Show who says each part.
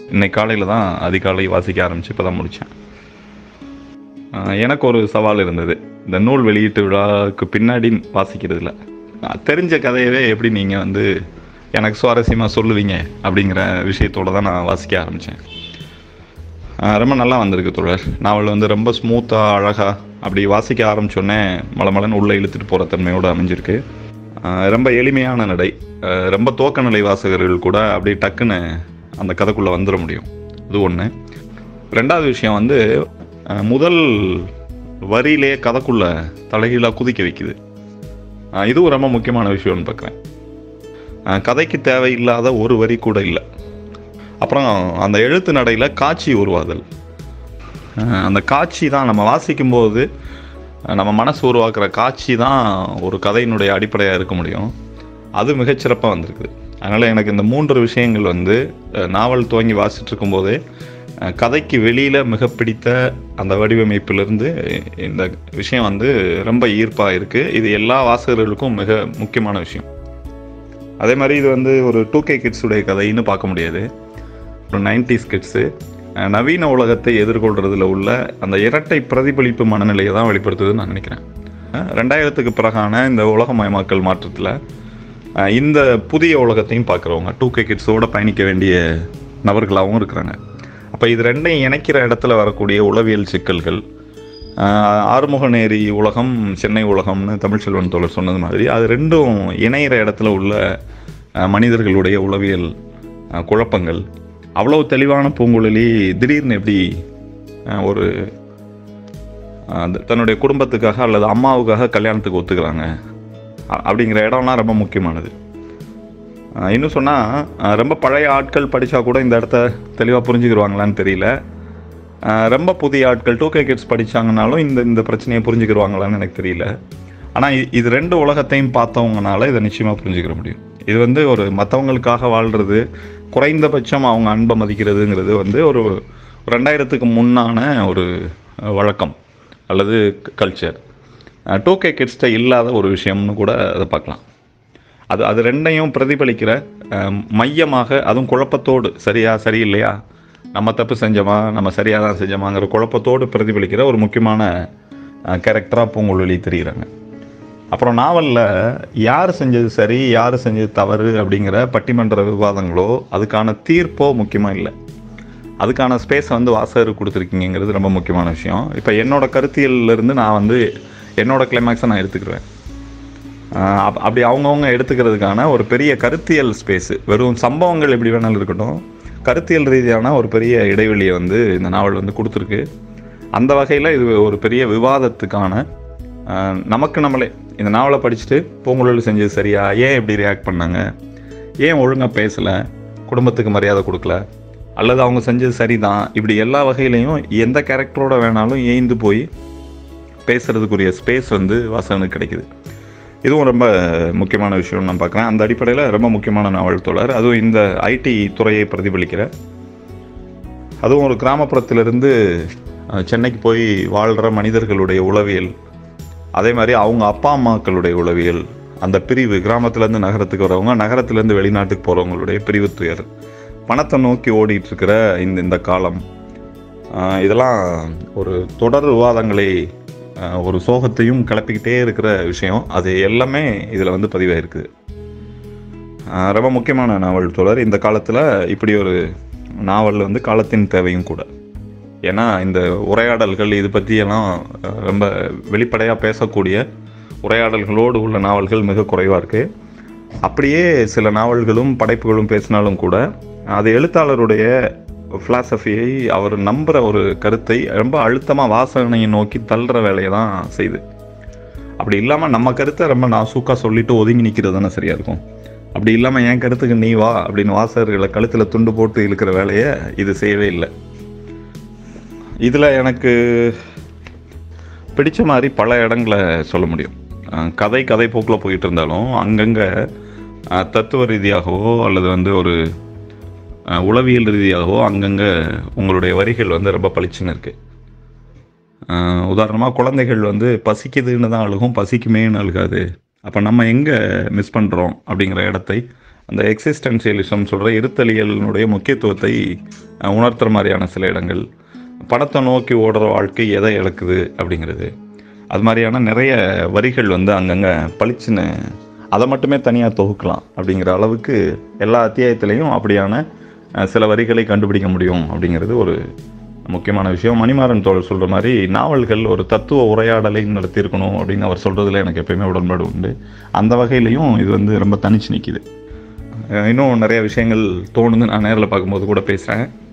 Speaker 1: இன்னைக்கு காலையில் தான் அதிகாலை வாசிக்க ஆரம்பித்து இப்போ தான் முடித்தேன் எனக்கு ஒரு சவால் இருந்தது இந்த நூல் வெளியீட்டு விழாவுக்கு பின்னாடி வாசிக்கிறதுல நான் தெரிஞ்ச கதையவே எப்படி நீங்கள் வந்து எனக்கு சுவாரஸ்யமாக சொல்லுவீங்க அப்படிங்கிற விஷயத்தோடு தான் நான் வாசிக்க ஆரம்பித்தேன் ரொம்ப நல்லா வந்திருக்கு தோழர் நாவல் வந்து ரொம்ப ஸ்மூத்தாக அழகாக அப்படி வாசிக்க ஆரம்பித்தோடனே மலமலன்னு உள்ளே இழுத்துட்டு போகிற தன்மையோடு அமைஞ்சிருக்கு ஆஹ் ரொம்ப எளிமையான நடை ஆஹ் ரொம்ப துவக்க நிலை வாசகர்கள் கூட அப்படியே டக்குன்னு அந்த கதைக்குள்ளே வந்துட முடியும் இது ஒன்று ரெண்டாவது விஷயம் வந்து ஆஹ் முதல் வரியிலே கதைக்குள்ளே தலைகீழாக குதிக்க வைக்குது ஆஹ் இதுவும் ரொம்ப முக்கியமான விஷயம்னு பார்க்குறேன் ஆஹ் கதைக்கு தேவையில்லாத ஒரு வரி கூட இல்லை அப்புறம் அந்த எழுத்து நடையில் காட்சி உருவாதல் ஆஹ் அந்த காட்சி தான் நம்ம வாசிக்கும்போது அஹ் நம்ம மனசு உருவாக்குற காட்சி தான் ஒரு கதையினுடைய அடிப்படையாக இருக்க முடியும் அது மிகச்சிறப்பாக வந்திருக்குது அதனால் எனக்கு இந்த மூன்று விஷயங்கள் வந்து அஹ் நாவல் துவங்கி வாசிட்டு இருக்கும்போதே அஹ் கதைக்கு வெளியில் மிக பிடித்த அந்த வடிவமைப்பிலிருந்து இந்த விஷயம் வந்து ரொம்ப ஈர்ப்பாக இருக்குது இது எல்லா வாசகர்களுக்கும் மிக முக்கியமான விஷயம் அதே மாதிரி இது வந்து ஒரு டூ கே கிட்ஸுடைய கதைன்னு பார்க்க முடியாது ஒரு நைன்டிஸ் கிட்ஸு நவீன உலகத்தை எதிர்கொள்றதுல உள்ள அந்த இரட்டை பிரதிபலிப்பு மனநிலையை தான் வெளிப்படுத்துதுன்னு நான் நினைக்கிறேன் அஹ் ரெண்டாயிரத்துக்கு பிறகான இந்த உலகமயமாக்கல் மாற்றத்தில் அஹ் இந்த புதிய உலகத்தையும் பார்க்குறவங்க டூ கே கிட்ஸோட பயணிக்க வேண்டிய நபர்களாகவும் இருக்கிறாங்க அப்போ இது ரெண்டையும் இணைக்கிற இடத்துல வரக்கூடிய உளவியல் சிக்கல்கள் அஹ் ஆறுமுகநேரி உலகம் சென்னை உலகம்னு தமிழ்ச்செல்வன் தோழர் சொன்னது மாதிரி அது ரெண்டும் இணையிற இடத்துல உள்ள அஹ் மனிதர்களுடைய உளவியல் அஹ் குழப்பங்கள் அவ்வளோ தெளிவான பூங்குழலி திடீர்னு எப்படி அஹ், ஒரு அஹ், அந்த தன்னுடைய குடும்பத்துக்காக அல்லது அம்மாவுக்காக கல்யாணத்துக்கு ஒத்துக்கிறாங்க அ- அப்படிங்கிற இடம்லாம் ரொம்ப முக்கியமானது அஹ், இன்னும் சொன்னால் ரொம்ப பழைய ஆட்கள் படித்தா கூட இந்த இடத்த தெளிவாக புரிஞ்சுக்கிடுவாங்களான்னு தெரியல அஹ், ரொம்ப புதிய ஆட்கள் டூ கே கிட்ஸ் படித்தாங்கனாலும் இந்த இந்த பிரச்சனையை புரிஞ்சுக்கிடுவாங்களான்னு எனக்கு தெரியல ஆனால் இது ரெண்டு உலகத்தையும் பார்த்தவங்கனால இதை நிச்சயமாக புரிஞ்சுக்கிற முடியும் இது வந்து ஒரு மற்றவங்களுக்காக வாழ்கிறது குறைந்தபட்சம் அவங்க அன்பை மதிக்கிறதுங்கிறது வந்து ஒரு ரெண்டாயிரத்துக்கு முன்னான ஒரு அஹ், வழக்கம் அல்லது கல்ச்சர் டூ கே கிட்ஸ்ட இல்லாத ஒரு விஷயம்னு கூட அதை பார்க்கலாம் அது அது ரெண்டையும் பிரதிபலிக்கிற அஹ், மையமாக அதுவும் குழப்பத்தோடு சரியா சரியில்லையா நம்ம தப்பு செஞ்சோமா நம்ம சரியாக தான் செஞ்சோமாங்கிற குழப்பத்தோடு பிரதிபலிக்கிற ஒரு முக்கியமான கேரக்டராக பூங்குழலி தெரிகிறாங்க அப்புறம் நாவலில் யார் செஞ்சது சரி யார் செஞ்சது தவறு அப்படிங்கிற பட்டிமன்ற விவாதங்களோ அதுக்கான தீர்ப்போ முக்கியமாக இல்லை அதுக்கான ஸ்பேஸ் வந்து வாசகருக்கு கொடுத்துருக்கீங்கிறது ரொம்ப முக்கியமான விஷயம் இப்போ என்னோட கருத்தியல்ல இருந்து நான் வந்து என்னோட கிளைமேக்ஸை நான் எடுத்துக்கிடுவேன் ஆஹ் அப்- அப்படி அவங்கவுங்க எடுத்துக்கிறதுக்கான ஒரு பெரிய கருத்தியல் ஸ்பேஸு வெறும் சம்பவங்கள் எப்படி வேணாலும் இருக்கட்டும் கருத்தியல் ரீதியான ஒரு பெரிய இடைவெளியை வந்து இந்த நாவல் வந்து கொடுத்துருக்கு அந்த வகையில் இது ஒரு பெரிய விவாதத்துக்கான ஆஹ் நமக்கு நம்மளே இந்த நாவலை படிச்சுட்டு பூங்குழல் செஞ்சது சரியா ஏன் இப்படி ரியாக்ட் பண்ணாங்க ஏன் ஒழுங்காக பேசலை குடும்பத்துக்கு மரியாதை கொடுக்கல அல்லது அவங்க செஞ்சது சரிதான் இப்படி எல்லா வகையிலையும் எந்த கேரக்டரோட வேணாலும் ஏய்ந்து போய் பேசுறதுக்குரிய ஸ்பேஸ் வந்து வாசகனுக்கு கிடைக்குது இதுவும் ரொம்ப முக்கியமான விஷயம் நான் பார்க்குறேன் அந்த அடிப்படையில் ரொம்ப முக்கியமான நாவல் தொடர் அதுவும் இந்த ஐடி துறையை பிரதிபலிக்கிற அதுவும் ஒரு கிராமப்புறத்திலிருந்து அஹ், சென்னைக்கு போய் வாழ்கிற மனிதர்களுடைய உளவியல் அதே மாதிரி அவங்க அப்பா அம்மாக்களுடைய உளவியல் அந்த பிரிவு கிராமத்துலேருந்து நகரத்துக்கு வரவங்க நகரத்துலேருந்து வெளிநாட்டுக்கு போகிறவங்களுடைய பிரிவு துயர் பணத்தை நோக்கி ஓடிட்டு இருக்கிற இந்த இந்த காலம் ஆஹ் இதெல்லாம் ஒரு தொடர் விவாதங்களை ஆஹ் ஒரு சோகத்தையும் கிளப்பிக்கிட்டே இருக்கிற விஷயம் அது எல்லாமே இதில் வந்து பதிவாயிருக்குது ஆஹ் ரொம்ப முக்கியமான நாவல் தொடர் இந்த காலத்தில் இப்படி ஒரு நாவல் வந்து காலத்தின் தேவையும் கூட ஏன்னா இந்த உரையாடல்கள் இது பற்றியெல்லாம் அஹ், ரொம்ப வெளிப்படையாக பேசக்கூடிய உரையாடல்களோடு உள்ள நாவல்கள் மிக குறைவாக இருக்குது அப்படியே சில நாவல்களும் படைப்புகளும் பேசினாலும் கூட அது எழுத்தாளருடைய ஃபிலாசபியை அவர் நம்புகிற ஒரு கருத்தை ரொம்ப அழுத்தமாக வாசகனை நோக்கி தள்ளுற வேலையை தான் செய்யுது அப்படி இல்லாமல் நம்ம கருத்தை ரொம்ப நாசூக்காக சொல்லிட்டு ஒதுங்கி நிற்கிறது தானே சரியாக இருக்கும் அப்படி இல்லாமல் என் கருத்துக்கு நீ வா அப்படின்னு வாசகர்களை கழுத்தில் துண்டு போட்டு இழுக்கிற வேலையை இது செய்யவே இல்லை இதில் எனக்கு பிடிச்ச மாதிரி பல இடங்களை சொல்ல முடியும் அஹ் கதை கதை போக்கில் போயிட்டு இருந்தாலும் அங்கங்கே அஹ், தத்துவ ரீதியாகவோ அல்லது வந்து ஒரு அஹ், உளவியல் ரீதியாகவோ அங்கங்கே உங்களுடைய வரிகள் வந்து ரொம்ப பளிச்சுன்னு இருக்குது உதாரணமாக குழந்தைகள் வந்து பசிக்குதுன்னு தான் அழுகும் பசிக்குமேன்னு அழுகாது அப்போ நம்ம எங்கே மிஸ் பண்ணுறோம் அப்படிங்கிற இடத்தை அந்த எக்ஸிஸ்டன்சியலிசம் சொல்கிற இருத்தலியலினுடைய முக்கியத்துவத்தை அஹ், உணர்த்துற மாதிரியான சில இடங்கள் பணத்தை நோக்கி ஓடுற வாழ்க்கை எதை இழக்குது அப்படிங்கிறது அது மாதிரியான நிறைய வரிகள் வந்து அங்கங்கே பளிச்சுன்னு அதை மட்டுமே தனியாக தொகுக்கலாம் அப்படிங்கிற அளவுக்கு எல்லா அத்தியாயத்திலையும் அப்படியான அஹ், சில வரிகளை கண்டுபிடிக்க முடியும் அப்படிங்கிறது ஒரு முக்கியமான விஷயம் மணிமாறன் தோழர் சொல்கிற மாதிரி நாவல்கள் ஒரு தத்துவ உரையாடலை நடத்தியிருக்கணும் அப்படின்னு அவர் சொல்கிறதுல எனக்கு எப்பயுமே உடன்பாடு உண்டு அந்த வகையிலையும் இது வந்து ரொம்ப தனிச்சு நிற்கிது இன்னும் நிறைய விஷயங்கள் தோணுது நான் நேரில் பார்க்கும்போது கூட பேசுகிறேன்